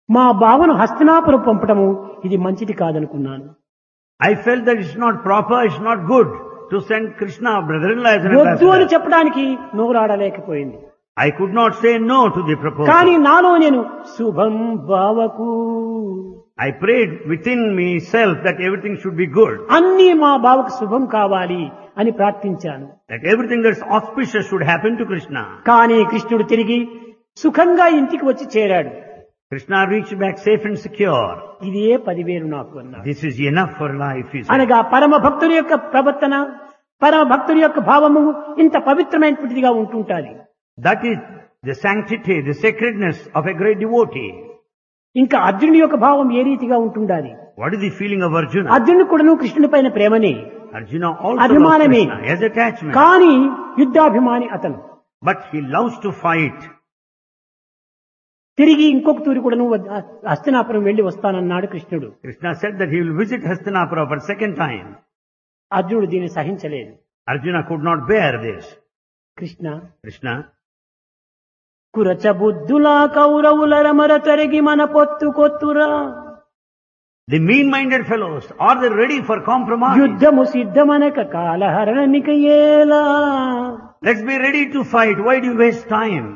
మా బావను హస్తినాపురం పంపటము ఇది మంచిది కాదనుకున్నాను I felt that it's not proper, it's not good to send Krishna, brother-in-law, as an వద్దు అని ambassador. చెప్పడానికి నోరాడలేకపోయింది I could not say no to the proposal. కానీ నాలో నేను శుభం బావకు I prayed within myself that everything should be good, అన్నీ మా బావకు శుభం కావాలి అని ప్రార్థించాను that everything that's auspicious should happen to Krishna. కానీ కృష్ణుడు తిరిగి సుఖంగా ఇంటికి వచ్చి చేరాడు Krishna reached back safe and secure. ఇదే పదివేలు నాకు అన్నాడు This is enough for life, he said. అనగా పరమ భక్తుని యొక్క ప్రవర్తన పరమ భక్తుని యొక్క భావము ఇంత పవిత్రమైనటువంటిదిగా ఉంటుంటాది That is the sanctity, the sacredness of a great devotee. ఇంకా అర్జునుడి యొక్క భావం ఏ రీతిగా ఉంటుండాలి What is the feeling of Arjuna? అర్జునుడు కూడాను కృష్ణుడి పైన ప్రేమనే Arjuna also loves అభిమానమే. Krishna, he has attachment. కానీ యుద్ధాభిమాని అతను But he loves to fight. తిరిగి ఇంకొక తూరి కూడాను వద్ద- హస్తినాపురం వెళ్లి వస్తానన్నాడు కృష్ణుడు Krishna said that he will visit Hastinapura for second time. అర్జునుడు దీన్ని సహించలేదు Arjuna could not bear this. Krishna Krishna, కురచ బుద్ధులా కౌరవుల రమర తరిగి మన పొత్తు కొత్తురా the mean-minded fellows, are they ready for compromise? యుద్ధము సిద్ధమనక కాలహరణమిక ఏలా Let's be ready to fight. Why do you waste time?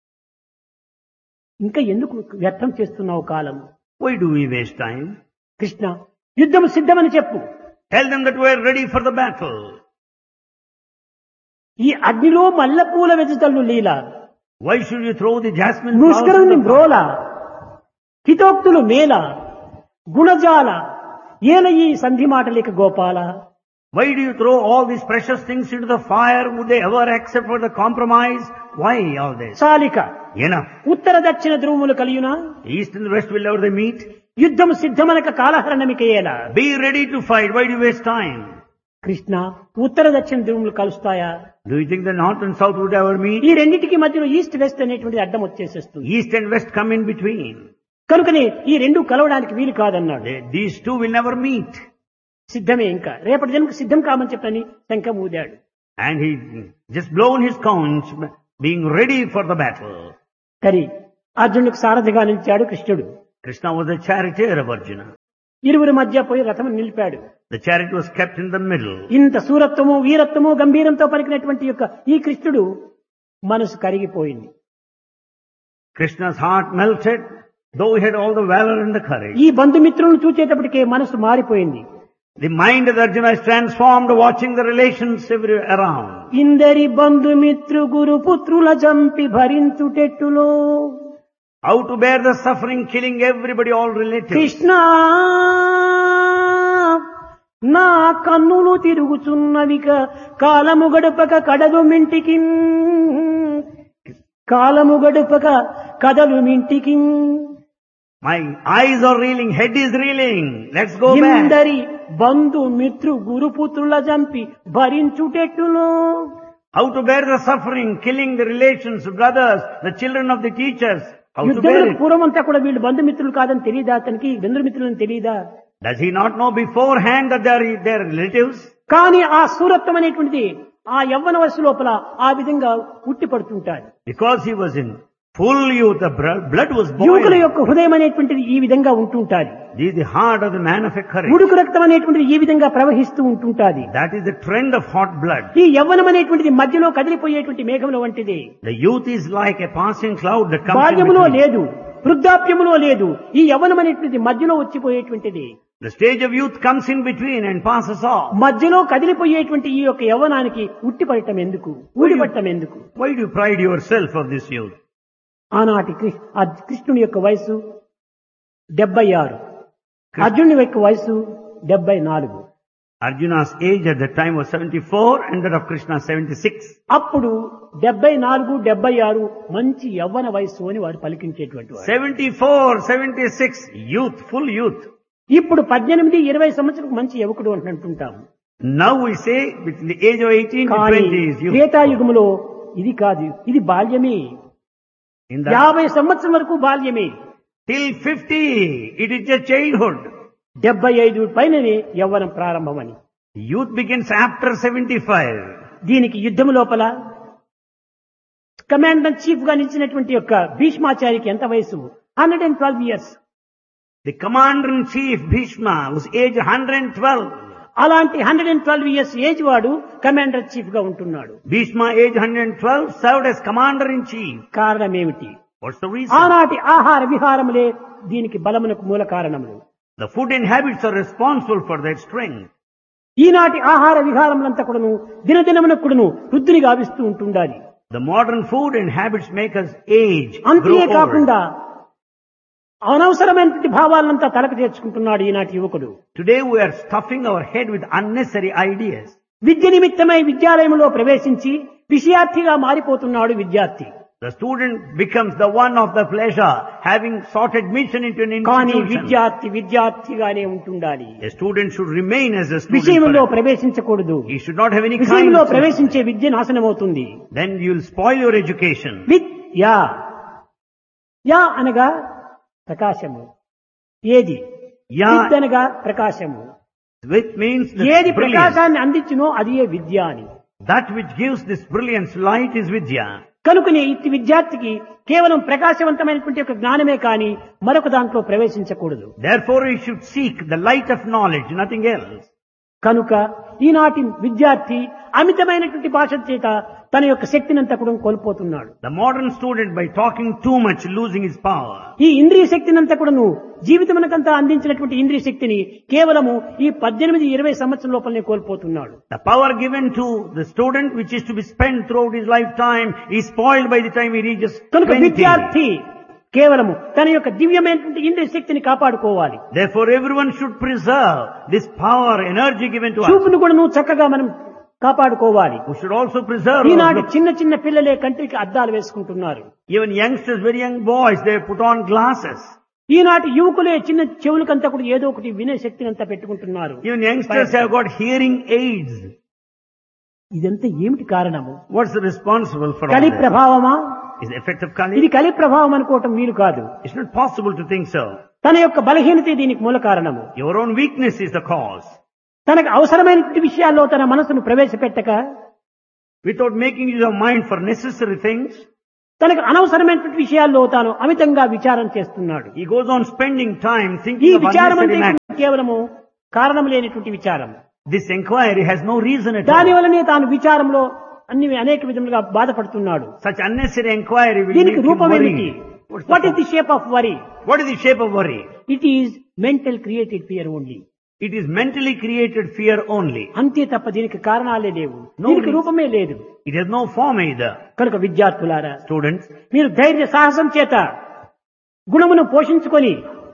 ఇంకా ఎందుకు వ్యర్థం చేస్తున్నావు కాలం Why do we waste time? Krishna యుద్ధము సిద్ధమని చెప్పు Tell them that we are ready for the battle. ఈ అగ్నిలో మల్లెపూల వెజతలు లీల Why should you throw the jasmine flowers ముష్కరుని in the fire? బ్రోల హితోక్తులు మేల గుణజాల ఏల ఈ సంధి మాటలిక Gopala Why do you throw all these precious things into the fire? Would they ever accept for the compromise? Why all this? చాలిక Enough. ఉత్తర దక్షిణ ధ్రువములు కలియున East and west will never they meet. యుద్ధము సిద్ధమనక కాలహరణమిక ఏల Be ready to fight. Why do you waste time? Krishna ఉత్తర దక్షిణ ధ్రువములు కలుస్తాయా Do you think the north and south would ever meet? ఈ రెండింటికి మధ్యలో east west అనేటువంటి అడ్డం వచ్చేసేస్తుంది East and west come in between. కనుకనే ఈ రెండు కలవడానికి వీలు కాదన్నాడు They- these two will never meet. సిద్ధమే ఇంకా రేపటి జన్మకు సిద్ధం కామని చెప్పని శంఖం ఊదాడు And he just blown his conch, being ready for the battle. కరి అర్జునుడికి సారథిగా నిలిచాడు కృష్ణుడు Krishna was the charioteer of Arjuna. ఇరువురి మధ్య పోయి రథం నిలిపాడు The chariot was kept in the middle. ఇంత సూరత్వము వీరత్వము గంభీరంతో పలికినటువంటి యొక్క ఈ కృష్ణుడు మనసు కరిగిపోయింది Krishna's heart melted, though he had all the valor and the courage. ఈ బంధుమిత్రులను చూచేటప్పటికే మనసు మారిపోయింది The mind of Arjuna is transformed watching the relations every around. ఇందరి బంధుమిత్రు గురు పుత్రుల జంపి భరించుటెట్టులో How to bear the suffering, killing everybody, all relatives. Krishna నా కన్నులు తిరుగుచున్నవిక కాలము గడుపక కడలు మింటికి కాలము గడుపక కదలు మింటికి My eyes are reeling, head is reeling. Let's go back. ఇందరి Bandhu మిత్రు గురుపుత్రుల జంపి భరించుటెట్టులో How to bear the suffering, killing the relations, brothers, the children of the teachers. How to bear యుద్ధములకు it. పూర్వమంతా కూడా వీళ్ళు బంధుమిత్రులు కాదని తెలియదా అతనికి బంధుమిత్రులని తెలియదా Does he not know beforehand that they are their relatives? కానీ ఆ సూరత్వం అనేటువంటిది ఆ యవ్వన వయసు లోపల ఆ విధంగా ఉట్టి పడుతుంటాడు Because he was in full youth, the br- blood was యువకుల boiling. యొక్క హృదయం అనేటువంటిది ఈ విధంగా ఉంటుంటాది This is the heart of the man of a courage. ఉడుకు రక్తం అనేటువంటిది ఈ విధంగా ప్రవహిస్తూ ఉంటుంటాది That is the trend of hot blood. ఈ యవ్వనం అనేటువంటిది మధ్యలో కదిలిపోయేటువంటి మేఘముల వంటిది The youth is like a passing cloud that comes in బాల్యములో between. లేదు వృద్ధాప్యములో లేదు ఈ యవ్వనం అనేటువంటిది మధ్యలో వచ్చిపోయేటువంటిది The stage of youth comes in between and passes off. మధ్యలో కదిలిపోయేటువంటి ఈ యొక్క యవ్వనానికి ఉట్టిపడటం ఎందుకు ఊడిపడటం ఎందుకు Why do you pride yourself of this youth? ఆనాటి కృ- ఆ కృష్ణుని యొక్క వయసు డెబ్బై ఆరు అర్జునుని యొక్క వయసు డెబ్బై నాలుగు Arjuna's age at that time was 74 and that of Krishna 76. అప్పుడు డెబ్బై నాలుగు డెబ్బై ఆరు మంచి యవ్వన వయస్సు అని వారు పలికించేటువంటి వారు 74, 76, youth, full youth. ఇప్పుడు పద్దెనిమిది ఇరవై సంవత్సరం మంచి యువకుడు అని అంటుంటాము Now we say between the age of 18 to కానీ 20 is youth. త్రేతాయుగములో ఇది కాదు ఇది బాల్యమే In that, యాభై సంవత్సరం వరకు బాల్యమే till 50, it is just childhood. డెబ్బై ఐదు పైననే యవ్వనం ప్రారంభమని Youth begins after 75. దీనికి యుద్ధము లోపల కమాండర్ చీఫ్ గా నిలిచినటువంటి యొక్క భీష్మాచారికి ఎంత వయసు hundred and twelve years The commander-in-chief Bhishma was aged 112. అలాంటి hundred and twelve years age వాడు కమాండర్ చీఫ్ గా ఉంటున్నాడు Bhishma, aged 112, served as commander-in-chief. కారణం ఏమిటి What's the reason? ఆనాటి ఆహార విహారములే దీనికి బలమునకు మూల కారణములు The food and habits are responsible for that strength. ఈనాటి ఆహార విహారములంతా కూడాను దినదినమునకు కూడాను వృద్ధిని గావిస్తూ ఉంటుండాలి The modern food and habits make us age, అంతే grow old. కాకుండా అనవసరమైనటువంటి భావాలంతా తలకు చేర్చుకుంటున్నాడు ఈనాటి యువకుడు Today we are stuffing our head with unnecessary ideas. విద్య నిమిత్తమై విద్యాలయంలో ప్రవేశించి విషయార్థిగా మారిపోతున్నాడు విద్యార్థి The student becomes the one of the pleasure, having sought admission into an కానీ institution. విద్యార్థి విద్యార్థిగానే ఉంటుండాలి A student should remain as a student. విషయంలో forever. ప్రవేశించకూడదు He should not have any kind విషయంలో of... ప్రవేశించే విద్య నాశనమవుతుంది Then you'll spoil your education. విద్యా యా అనగా ప్రకాశము ఏది యా విద్ అనగా ప్రకాశము which means the ఏది brilliance. ప్రకాశాన్ని అందించునో అది ఏ విద్య అని That which gives this brilliance light is Vidya. కనుకనే ఇట్టి విద్యార్థికి కేవలం ప్రకాశవంతమైనటువంటి ఒక జ్ఞానమే కానీ మరొక దాంట్లో ప్రవేశించకూడదు Therefore he should seek the light of knowledge, nothing else. కనుక ఈనాటి విద్యార్థి అమితమైనటువంటి భాష చేత తన యొక్క శక్తినంతా కూడా కోల్పోతున్నాడు The modern student by talking too much losing his power. ఈ ఇంద్రియ శక్తినంతా కూడాను జీవితమునకంతా అందించినటువంటి ఇంద్రియ శక్తిని కేవలము ఈ పద్దెనిమిది ఇరవై సంవత్సరం లోపలనే కోల్పోతున్నాడు The power given to the student which is to be spent throughout his lifetime is spoiled by the time he reaches కనుక 20. విద్యార్థి కేవలము తన యొక్క దివ్యమైనటువంటి ఇంద్రియ శక్తిని కాపాడుకోవాలి Therefore everyone should preserve this power, energy given to us. చూపును కూడా నువ్వు చక్కగా మనం కాపాడుకోవాలి We should also preserve our ఈనాటి look. చిన్న చిన్న పిల్లలే కంటికి అద్దాలు వేసుకుంటున్నారు Even youngsters, very young boys, they put on glasses. ఈనాటి యువకులే చిన్న చెవులకంతా కూడా ఏదో ఒకటి వినే శక్తిని అంతా పెట్టుకుంటున్నారు Even youngsters have got hearing aids. ఇదంతా ఏమిటి కారణము What's responsible for all కలి this? ప్రభావమా Is the effect of ఇది Kali? కలి ప్రభావం అనుకోవటం వీలు కాదు It's not possible to think so. తన యొక్క బలహీనత దీనికి మూల కారణము Your own weakness is the cause. తనకు అవసరమైనటువంటి విషయాల్లో తన మనసును ప్రవేశపెట్టక Without making use of mind for necessary things, తనకు అనవసరమైనటువంటి విషయాల్లో తాను అమితంగా విచారం చేస్తున్నాడు he goes on spending time ఈ thinking of విచారం unnecessary అంటే matters. కేవలము కారణం లేనటువంటి విచారం This inquiry has no reason at దాని all. వలనే తాను విచారంలో అన్ని అనేక విధములుగా బాధపడుతున్నాడు Such unnecessary inquiry will make దీనికి him రూపం ఏమిటి worry. What's the what is the cause? Shape of worry What is the shape of worry? It is mental created fear only It is mentally created fear only. అంతే తప్ప దీనికి కారణాలే లేవు No దీనికి reason. రూపమే లేదు It has no form either. కనుక విద్యార్థులారా Students, మీరు ధైర్య సాహసం చేత గుణమును పోషించుకొని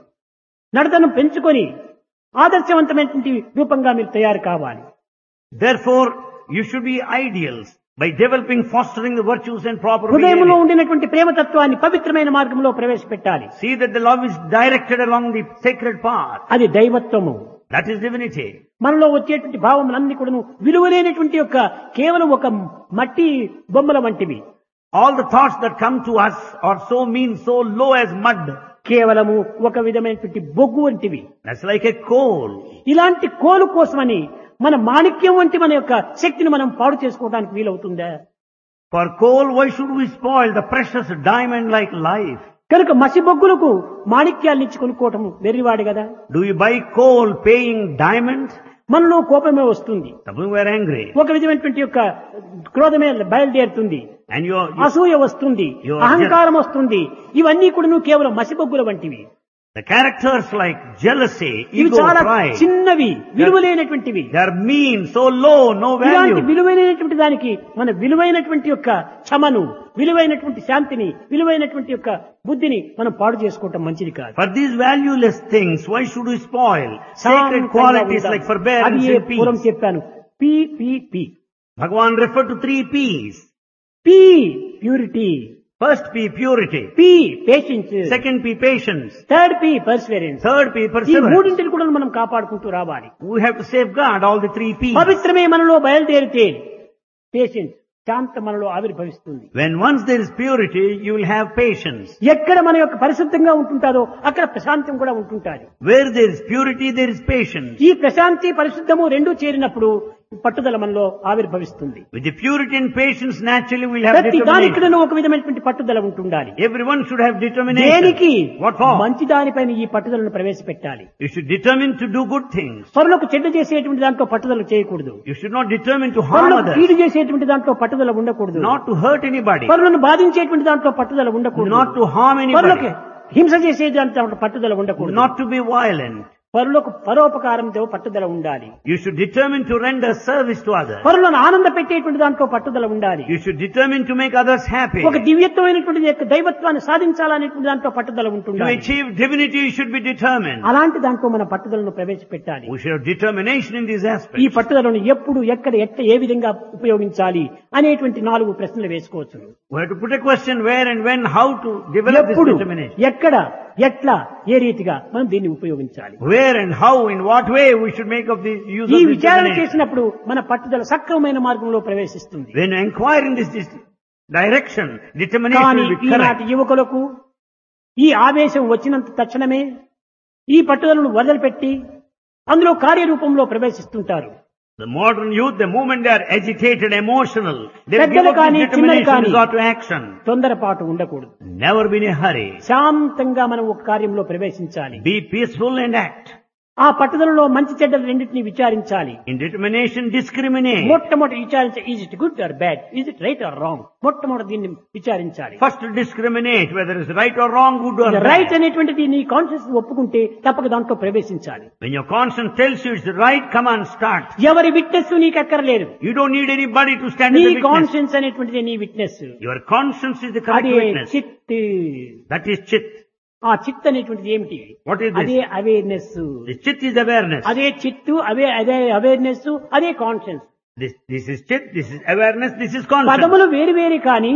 నడతను పెంచుకొని ఆదర్శవంతమైనటువంటి రూపంగా మీరు తయారు కావాలి therefore, you should be ideals by developing, fostering the virtues and proper హృదయంలో behavior. ఉండినటువంటి ప్రేమతత్వాన్ని పవిత్రమైన మార్గంలో ప్రవేశపెట్టాలి See that the love is directed along the sacred path. అది దైవత్వము That is divinity. మనలో వచ్చేటువంటి భావములన్నీ కూడాను విలువలేనటువంటి యొక్క కేవలం ఒక మట్టి బొమ్మల వంటివి All the thoughts that come to us are so mean, so low as mud. కేవలము ఒక విధమైనటువంటి బొగ్గు వంటివి That's like a coal. ఇలాంటి కోలు కోసమని మన మాణిక్యం వంటి మన యొక్క శక్తిని మనం పాడు చేసుకోవడానికి వీలవుతుందా For coal, why should we spoil the precious diamond like life? కనుక మసి బొగ్గులకు మాణిక్యాలు ఇచ్చి కొనుక్కోవటం వెర్రివాడు కదా Do you buy coal paying diamond? మనలో కోపమే వస్తుంది Suppose we are angry ఒక విధమైనటువంటి యొక్క క్రోధమే బయలుదేరుతుంది and you are, you, అసూయ వస్తుంది You are అహంకారం వస్తుంది ఇవన్నీ కూడా కేవలం మసిబొగ్గుల వంటివి the characters like jealousy, ఇవి ego, చాలా pride, చిన్నవి విలువలేనటువంటివి they are mean, so low, no ఇలాంటి value. విలువైనటువంటి దానికి మన విలువైనటువంటి యొక్క క్షమను విలువైనటువంటి శాంతిని విలువైనటువంటి యొక్క బుద్ధిని మనం పాడు చేసుకోవటం మంచిది కాదు For these valueless things, why should we spoil sacred శాంతంగా qualities ఉండాలి. like forbearance అది ఏ and పూర్వం peace? చెప్పాను P P P Bhagavan referred to three P's. P purity First P, purity. P patience Second P, patience. Third P perseverance Third P, ఈ perseverance. మూడింటిని కూడా మనం కాపాడుకుంటూ రావాలి We have to safeguard all the three P's. పవిత్రమే మనలో బయలుదేరితే patience శాంత మనలో ఆవిర్భవిస్తుంది When once there is purity, you will have patience. ఎక్కడ మన యొక్క పరిశుద్ధంగా ఉంటుంటారో అక్కడ ప్రశాంతం కూడా ఉంటుంటారు Where there is purity, there is patience. ఈ ప్రశాంతి పరిశుద్ధము రెండూ చేరినప్పుడు పట్టుదల మనలో ఆవిర్భవిస్తుంది With the purity and patience, naturally we'll have ప్రతి determination. దానికిడను ఒక విధమైనటువంటి పట్టుదల ఉంటుండాలి Everyone should have determination. దేనికి What for? మంచి దానిపైన ఈ పట్టుదలను ప్రవేశపెట్టాలి You should determine to do good things. పరులకు చెడ్డ చేసేటువంటి దాంట్లో పట్టుదల చేయకూడదు You should not determine to harm పరులకు others. కీడు చేసేటువంటి దాంట్లో పట్టుదల ఉండకూడదు Not to hurt anybody. పరులను బాధించేటువంటి దాంట్లో పట్టుదల ఉండకూడదు Not to harm పరులకు anybody. హింస చేసే దాంట్లో పట్టుదల ఉండకూడదు Not to be violent. పరులకు పరోపకారంతో పట్టుదల ఉండాలి You should determine to render service to others. పరులను ఆనంద పెట్టేటువంటి దాంట్లో పట్టుదల ఉండాలి You should determine to make others happy. ఒక దివ్యత్వమైనటువంటి యొక్క దైవత్వాన్ని సాధించాలనేటువంటి దాంట్లో పట్టుదల To ఉంటుంది achieve divinity, you should be determined. అలాంటి దాంట్లో మన పట్టుదలను ప్రవేశపెట్టాలి We should have determination in these ఈ aspects. పట్టుదలను ఎప్పుడు ఎక్కడ ఎట్ట ఏ విధంగా ఉపయోగించాలి అనేటువంటి నాలుగు ప్రశ్నలు వేసుకోవచ్చు We have to put a question where and when, how to develop this ఎప్పుడు determination. ఎక్కడ ఎట్లా ఏ రీతిగా మనం దీన్ని ఉపయోగించాలి Where and how, in what way we should make of this use ఈ of this విచారణ determination. చేసినప్పుడు మన పట్టుదల సక్రమమైన మార్గంలో ప్రవేశిస్తుంది When you inquire in this, this direction, determination కానీ will be ఈనాటి correct. యువకులకు ఈ ఆవేశం వచ్చినంత తక్షణమే ఈ పట్టుదలను వదిలిపెట్టి అందులో కార్యరూపంలో ప్రవేశిస్తుంటారు The modern youth, the moment they are agitated, emotional, they give పెద్దలు up కానీ, this చిన్నలు determination కానీ. to go to action. తొందరపాటు ఉండకూడదు Never be in a hurry. శాంతంగా మనం ఒక కార్యంలో ప్రవేశించాలి Be peaceful and act. ఆ పట్టుదలలో మంచి చెడ్డలు రెండింటినీ విచారించాలి In determination, discriminate. మొట్టమొదటి విచారించ is it good or bad is it right or wrong మొట్టమొదటి దీన్ని విచారించాలి First to discriminate whether it's right or wrong, good or right bad. అనేటువంటిది నీ కాన్షియస్ ఒప్పుకుంటే తప్పక దాంట్లో ప్రవేశించాలి When your conscience tells you it's right, come on, start. ఎవరి విట్నెస్ నీకు అక్కర్లేదు You don't need anybody to stand నీ as a witness. కాన్షియన్స్ అనేటువంటిది నీ witness Your conscience is the correct అదే witness. చిత్ That is chit. ఆ చిత్ అనేటువంటిది ఏమిటి What is అదే this? Awareness The chit is awareness. అదే చిత్తు అవే అదే అవేర్నెస్ అదే conscience This, this is chit, this is awareness, this is conscience. పదములు వేరు వేరు కానీ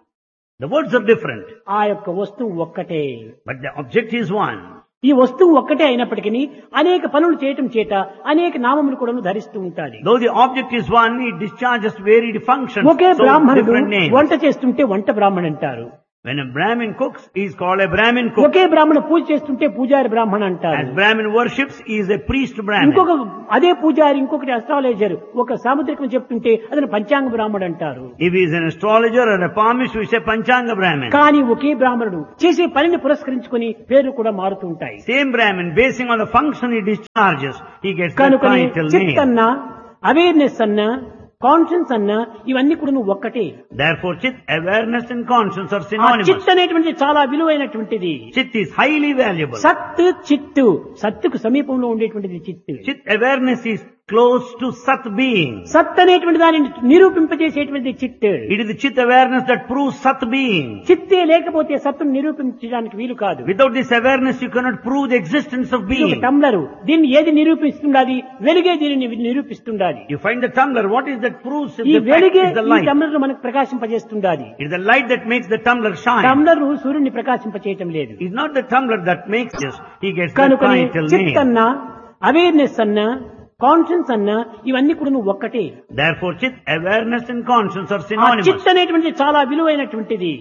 The words are different, ఆ యొక్క వస్తువు ఒక్కటే but the object is one. ఈ వస్తువు ఒక్కటే అయినప్పటికీ అనేక పనులు చేయటం చేత అనేక నామములు కూడా ధరిస్తూ ఉంటాది Though the object is one, it discharges varied functions. Okay So బ్రాహ్మణుడు different names. వంట చేస్తుంటే వంట బ్రాహ్మణ్ అంటారు When a Brahmin cooks, he is called a Brahmin cook. ఒకే బ్రాహ్మణ పూజ చేస్తుంటే పూజారి బ్రాహ్మణ As అంటారు Brahmin worships, he is a priest Brahmin. ఇంకొక అదే పూజారి ఇంకొకటి అస్ట్రాలజర్ ఒక సాముద్రికం చెప్తుంటే అతను పంచాంగ బ్రాహ్మణుడు అంటారు If he is an astrologer or a palmist, we say Panchanga Brahmin. కానీ ఒకే బ్రాహ్మణుడు చేసే పనిని పురస్కరించుకొని పేర్లు కూడా మారుతూ ఉంటాయి Same Brahmin, basing on the function he discharges, he gets the కనుకనే title చిత్ name. అన్నా అవేర్నెస్ అన్నా కాన్షియన్స్ అన్నా ఇవన్నీ కూడా నువ్వు ఒక్కటే Therefore, chit, awareness and conscience are ఆ synonymous. చిత్ అనేటువంటిది చాలా విలువైనటువంటిది Chit is highly valuable. సత్ చిత్తు సత్తుకు సమీపంలో ఉండేటువంటిది చిత్తు Chit awareness is close to Sat being. సత్ అనేటువంటి దానిని నిరూపింపజేసేటువంటి చిత్ It is the Chit awareness that proves Sat being. చిత్తే లేకపోతే సత్తును నిరూపించడానికి వీలు కాదు Without this awareness, you cannot prove the existence of ఇది ఒక being. టమ్లరు దీన్ని ఏది నిరూపిస్తుండాలి వెలుగే దీనిని నిరూపిస్తుండాలి You find the tumbler. What is that proves ఈ the fact వెలుగే is the ఈ light. టమ్లర్ మనకు ప్రకాశింపజేస్తుండాలి It is the light that makes the tumbler shine. టమ్లర్ సూర్యుని ప్రకాశింపచేయటం లేదు It's not the tumbler that makes this. He gets the కనుక title chit name. అన్నా awareness అన్నా conscience అన్నా ఇవన్నీ కూడా నువ్వు ఒక్కటే Therefore, chit, awareness and conscience are ఆ synonymous. చిత్ అనేటువంటిది చాలా విలువైనటువంటిది